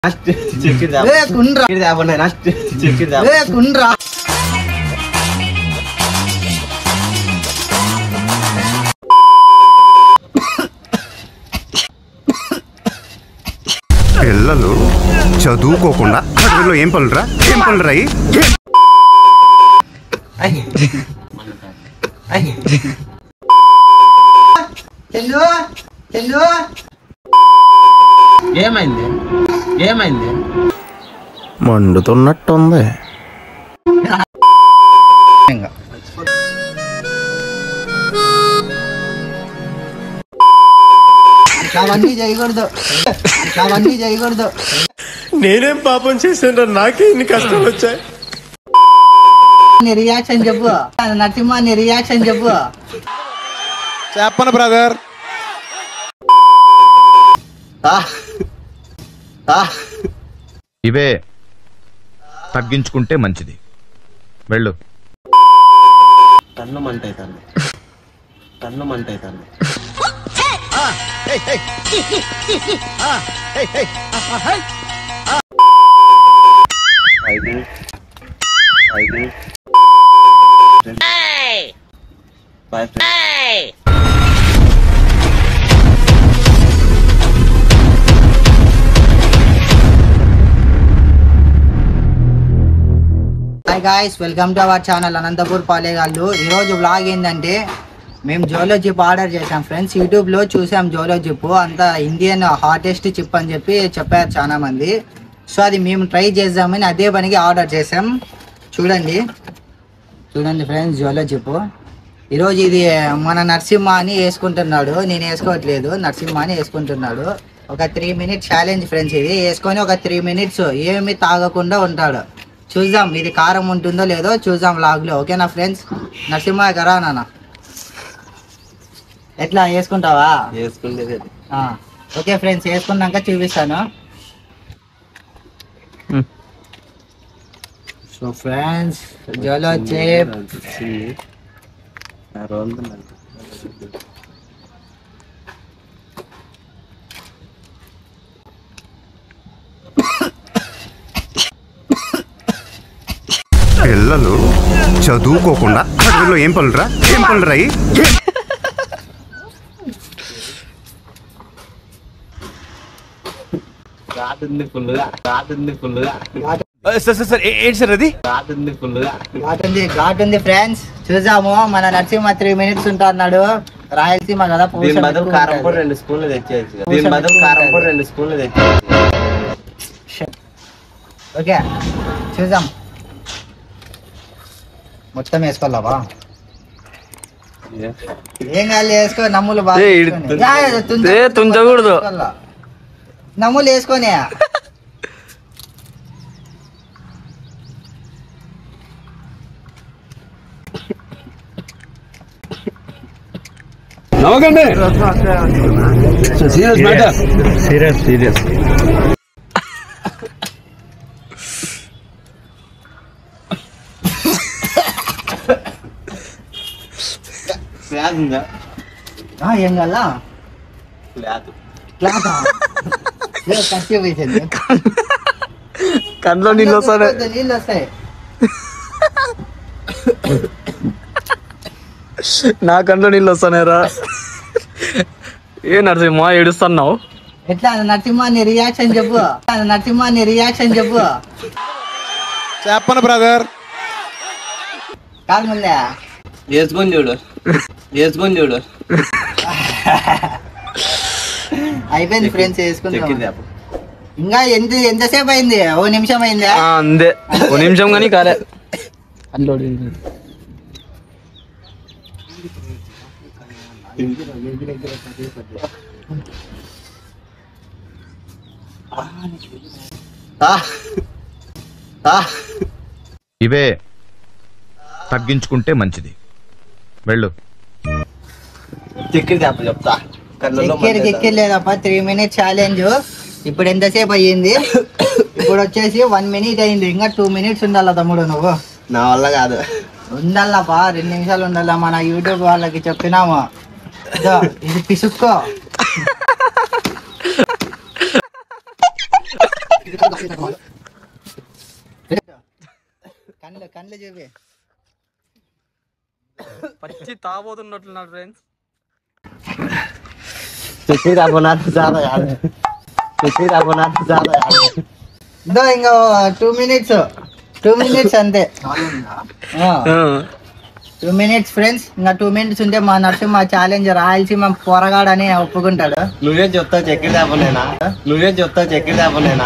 ఏ కుండ్రా ఏ కుండ్రా పిల్లలు చదువుకోకుండా అడవిలో ఏం పనులురా ఏం పనులురా ఇయి? చెల్లు చెల్లు ఏమైంది ఏమైంది మండుతున్నట్టుంది అవన్నీ చేయకూడదు అవన్నీ చేయకూడదు నేనేం పాపం చేశాను నాకే ఇన్ని కష్టాలు వచ్చాయి నీ రియాక్షన్ చెప్పు నరసింహ నీ రియాక్షన్ చెప్పు చెప్పను బ్రదర్ ఇవే తగ్గించుకుంటే మంచిది వెళ్ళు కన్ను మంటైతాను కన్ను మంటైతాను ఐదు ఐదు five hi guys welcome to our channel Anantapur పాలేగాళ్ళు ఈరోజు వ్లాగ్ ఏంటంటే మేము జోలో జిప్ ఆర్డర్ చేసాం ఫ్రెండ్స్ యూట్యూబ్లో చూసాం జోలో జిప్ అంత ఇండియన్ హాటెస్ట్ చిప్ అని చెప్పి చెప్పారు చాలా మంది సో అది మేము ట్రై చేద్దామని అదే పనికి ఆర్డర్ చేసాం చూడండి చూడండి ఫ్రెండ్స్ జోలో జిప్ ఈరోజు ఇది మన నరసింహ అని వేసుకుంటున్నాడు నేను వేసుకోవట్లేదు నరసింహ అని వేసుకుంటున్నాడు ఒక త్రీ మినిట్స్ ఛాలెంజ్ ఫ్రెండ్స్ ఇది వేసుకొని ఒక త్రీ మినిట్స్ ఏమి తాగకుండా ఉంటాడు చూద్దాం ఇది కారం ఉంటుందో లేదో చూద్దాం లాగ్లో ఓకేనా ఫ్రెండ్స్ నరసింహ కరా నాన్న ఎట్లా వేసుకుంటావా వేసుకుండేది ఆ, ఓకే ఫ్రెండ్స్ వేసుకున్నాక చూపిస్తాను సో ఫ్రెండ్స్ జోలో చేప్ పిల్లలు చదువుకోకుండా అడవిలో ఏం పనులురా ఏం పనులురా ఇయి? రాతుంది ఫుల్గా రాతుంది ఫుల్గా సార్ సార్ సార్ ఏంటి సార్ అది రాతుంది ఫుల్గా ఘాట్ ఉంది ఘాట్ ఉంది ఫ్రెండ్స్ చూసాము మన నరసింహ త్రీ మినిట్స్ ఉంటున్నాడు రాయలసీమ కదా పూస దీని బదులు ఎక్కువ కారం పొడి ఉంటది. రెండు స్పూన్లు తెచ్చేయచ్చు పూస దీని బదులు ఎక్కువ కారం ఉంటది. పొడి రెండు స్పూన్లు తెచ్చేయచ్చు ఓకే చూద్దాం మొత్తం వేసుకోవాలా ఏం కాదు వేసుకో నమ్ములు బాగా ఏ, ఇడు వేసుకొని. తుంచ- యా, తుంచ- ఏ, తుంచకూడదు. వేసుకోవాలా. నమ్ములు వేసుకొని నవ్వకండి సీరియస్ మ్యాటర్ సీరియస్ సీరియస్ లేదు ఉందా ఆ, ఏం కాదా లేదు క్లాత్ కష్టి పోయింది కళ్ళలో నీళ్ళు వస్తానే నీళ్ళు వస్తాయి నా కళ్ళలో నీళ్ళు వస్తానేరా ఏ నరసింహ ఏడుస్తున్నావు ఎట్లా నరసింహ నీ రియాక్షన్ చెప్పు నరసింహ నీ రియాక్షన్ చెప్పు చెప్పను బ్రదర్ కాదు ముందే వేసుకొని చూడు వేసుకొని చూడు అయిపోయింది ఫ్రెండ్స్ చెక్కి వేసుకుందాం తేప ఇంకా ఎంత ఎంతసేపు అయింది ఓ నిమిషం అయిందా అందే ఒక నిమిషం కానీ కాలే అన్లోడ్ ఇవే తగ్గించుకుంటే మంచిది వెళ్ళు చెక్కి తేప చెప్తా కళ్ళలో ఎక్కేది ఎక్కేలేదప్ప త్రీ మినిట్స్ ఛాలెంజ్ ఇప్పుడు ఎంతసేపు అయ్యింది ఇప్పుడు వచ్చేసి వన్ మినిట్ అయింది ఇంకా టూ మినిట్స్ ఉండాలా తమ్ముడు నువ్వు నా వల్ల కాదు ఉండాలప్పా రెండు నిమిషాలు ఉండాలా మన యూట్యూబ్ వాళ్ళకి చెప్పినాము ఇదో, ఇది పిసుక్కో కళ్ళు కళ్ళు చూపి పచ్చి తాబోతున్నట్లున్నాడు ఫ్రెండ్స్ చక్కెర రాబోనాథ్ చాలా కాదు చక్కెర రాబోనాథ్ చాలా కాదు ఇదో ఇంకా టూ మినిట్స్ టూ మినిట్స్ అంతే టూ మినిట్స్ ఫ్రెండ్స్ ఇంకా టూ మినిట్స్ ఉంటే మా నరసింహ ఛాలెంజ్ రాయలసీమ పోరగాడని ఒప్పుకుంటాడు నువ్వే చెప్తావు చక్కెర రాబోనేనా నువ్వే చెప్తావు చక్కెర రాబోనేనా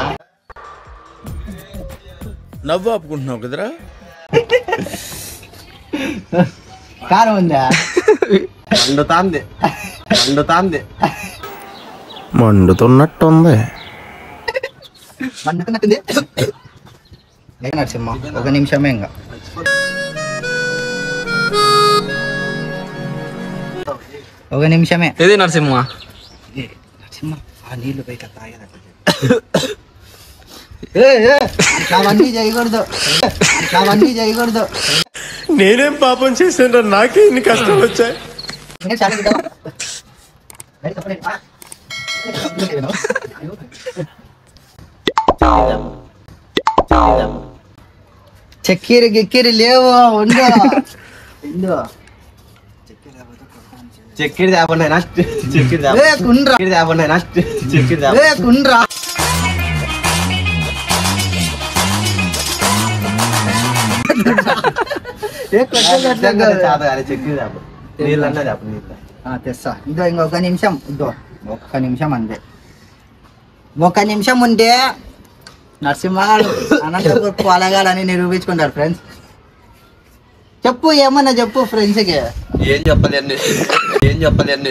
నవ్వు ఆపుకుంటున్నావు కదరా కారం ఉందా మండుతాంది మండుతాంది మండుతున్నట్టుంది మండుతున్నట్టుంది ఏ నరసింహ ఒక నిమిషమే ఇంకా ఒక నిమిషమే ఏది నరసింహ ఏ, నరసింహ ఆ నీళ్లు బయట తాగేదా ఏ, ఏ, అవన్నీ చేయకూడదు అవన్నీ చేయకూడదు నేనేం పాపం చేశాను నాకే ఇన్ని కష్టాలు వచ్చాయి నేను చాలా ఇద్దామా? బయట తప్పలేదు. ఆ. చక్కెర గిక్కెర లేవు ఉండు ఉండు చక్కెర రాబోనేనా చక్కెర ఏ కుండ్రా చక్కెర రాబోనేనా చక్కెర ఏ కుండ్రా ఏ కొట్టేది అట్లా కాదు. చాలు కానీ చక్కెర రాబో నీళ్ళన్నా రాబో నీళ్ళ ఆ, తెస్తా ఇదో ఇంకొక నిమిషం ఇదో ఒక్క నిమిషం అంతే ఒక నిమిషం ఉంటే నరసింహగాడు అనంతపూర్ పొలగాడని నిరూపించుకుంటారు ఫ్రెండ్స్ చెప్పు ఏమన్నా చెప్పు ఫ్రెండ్స్కి ఏం చెప్పలేండి ఏం చెప్పలేండి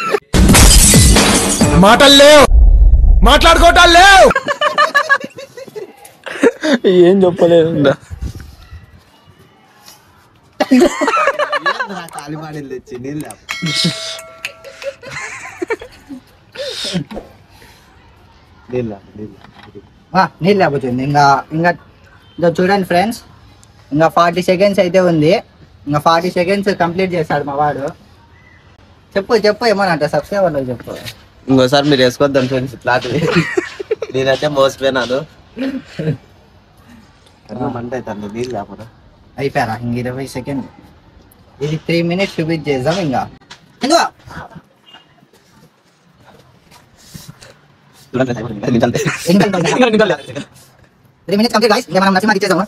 మాటలు లేవు మాట్లాడుకోవటాలు లేవు ఏం చెప్పలేదు కాలిబాడీలు తెచ్చి నీళ్ళు రాబో నీళ్ళు రాబో నీళ్ళు ఆ, నీళ్ళు లేకపోతుంది ఇంకా ఇంకా ఇదో చూడండి ఫ్రెండ్స్ ఇంకా ఫార్టీ సెకండ్స్ అయితే ఉంది ఇంకా ఫార్టీ సెకండ్స్ కంప్లీట్ చేస్తాడు మా వాడు చెప్పు చెప్పు ఏమన్నా అంట సబ్స్క్రైబర్లో చెప్పు ఇంకోసారి మీరు వేసుకోవద్దాం ఫ్రెండ్స్ ఇట్లాంటివి నేనైతే మోసపోయినాను కన్ను మంట అవుతుంది నీళ్ళు రాబోనా అయిపోయారా ఇంక ఇరవై సెకండ్ ఇది త్రీ మినిట్స్ చూపించి చేద్దాం ఇంకా ఇంకా త్రీ మినిట్స్ కంప్లీట్ గాయస్ ఇంకా మనం నచ్చిన ఇచ్చేసాము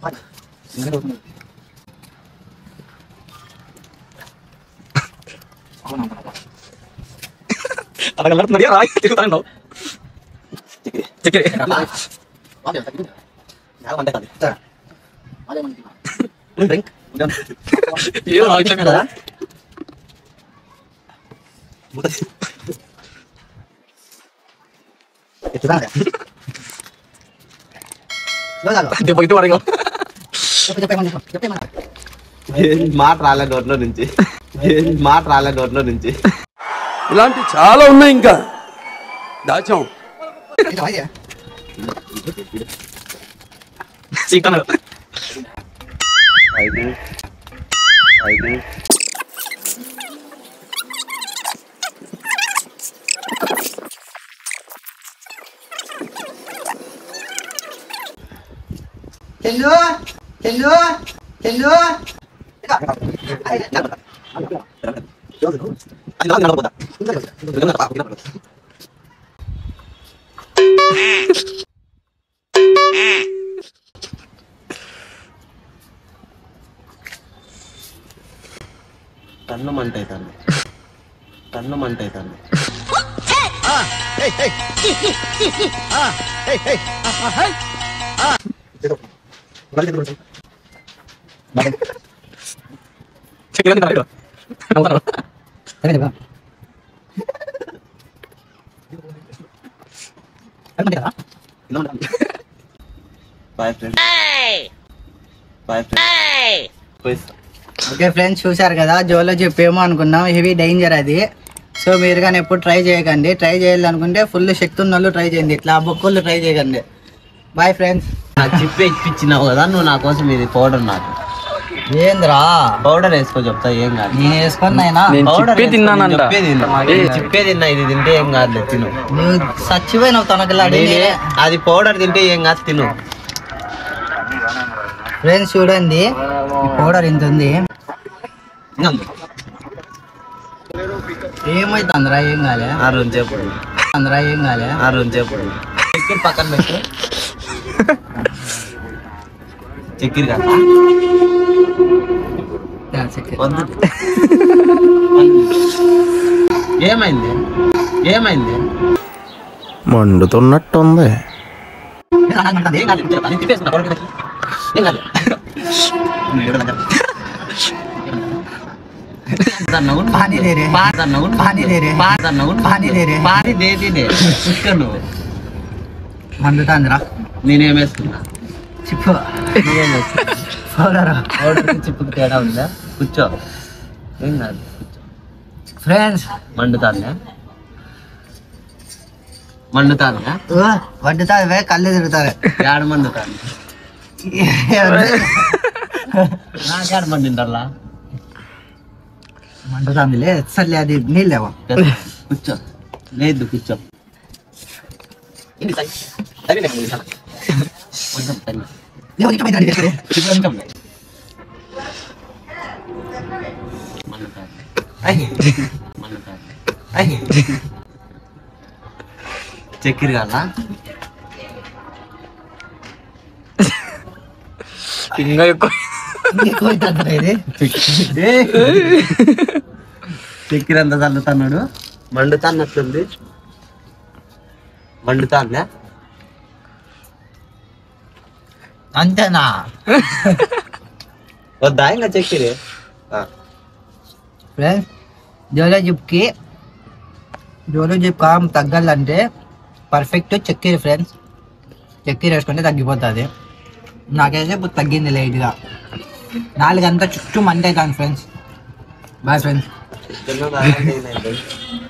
అలా కలడుతున్నది రాయి తిరుగుతాను చక్కెర ఏదో రాయి చక్కెర దెబ్బ ఇటు పడగా ఏం మాట రాలే నోట్లో నుంచి ఏం మాట రాలే నోట్లో నుంచి ఇలాంటి చాలా ఉన్నాయి ఇంకా దాచాం సీతాను ఐదు ఐదు చందు చందు చందు కన్ను మంట అవుతుంది కన్ను మంట అవుతుంది చక్కెర తిన్నాడు బాయ్ ఫ్రెండ్ బాయ్ ఫ్రెండ్ పోయిస్తా ఓకే ఫ్రెండ్స్ చూశారు కదా జోలో చెప్పేమో అనుకున్నాం హెవీ డేంజర్ అది సో మీరు కానీ ఎప్పుడు ట్రై చేయకండి ట్రై చేయాలనుకుంటే ఫుల్ శక్తి ఉన్న వాళ్ళు ట్రై చేయండి ఇట్లా బొక్కులు ట్రై చేయకండి బాయ్ ఫ్రెండ్స్ నాకు చెప్పి ఇప్పించినావు కదా నువ్వు నా కోసం ఇది పౌడర్ నాకు ఏంద్రా పౌడర్ వేసుకో చెప్తా ఏం కాదు నేను వేసుకొని అయినా నేను పౌడర్ చిప్పే వేసుకో, తిన్నానంట. నేను చెప్పేది విను. నేను చెప్పేది తిన్నా ఇది తింటే ఏం కాదు తిను నువ్వు చచ్చిపోయినావు తనకలాడి నేనే అది పౌడర్ తింటే ఏం కాదు తిను ఫ్రెండ్స్ చూడండి ఈ పౌడర్ ఇంత ఉంది ఇంకా ఏమైతుందిరా ఏం కాలే ఆ రోజు చెప్పు అందరా ఏం కాలే ఆ రోజు చెప్పు చక్కెర పక్కన పెట్టు చక్కెర కదా వద్దు ఏమైంది ఏమైంది మండుతున్నట్టుంది ఏం కాదు చెప్పు. అది తిప్పేసుకున్నా, పౌడర్ పెట్టు. ఏం కాదు పానీ पानी दे रहे हैं। पानी दे रहे हैं। पानी दे रहे हैं। పానీ దేటినే ఇక్కడ నువ్వు మండుతాందిరా నేనేం వేసుకున్నా చిప్పు నువ్వేం వేసుకున్నా పౌడర్ పౌడర్కి చిప్పుకి తేడా ఉందా కూర్చో ఏం కాదు కూర్చో ఫ్రెండ్స్ మండుతాందా మండుతాందా వడ్డుతావే కళ్ళు తిరుగుతావే ఏడ మండుతాంది నాకేడ మండిండల్లా మండుతాందిలే సర్లే అది నీళ్ళేవా కూర్చో లేదు కూర్చో ఇది సరి. సరిలే, కొంచెం సరి. కొంచెం సరి. కొంచెం లే. మండుతాంది. మండుతాంది. చక్కెర కాదా ఇంకా ఎక్కువ ఇది చక్కెర ఎంత చల్లుతున్నాడు మండుతాన్నట్లుంది మండుతాందా అంతేనా వద్దా ఇంకా చక్కెర ఆ. ఫ్రెండ్స్ జోలో జిప్కి జోలో జిప్ కామ్ తగ్గాలంటే పర్ఫెక్ట్ చక్కెర ఫ్రెండ్స్ చక్కెర వేసుకుంటే తగ్గిపోతుంది నాకైతే ఇప్పుడు తగ్గింది లైట్గా నాలుగంతా చుట్టూ మంట అవుతాను ఫ్రెండ్స్ బాయ్ ఫ్రెండ్స్ చిన్నదా?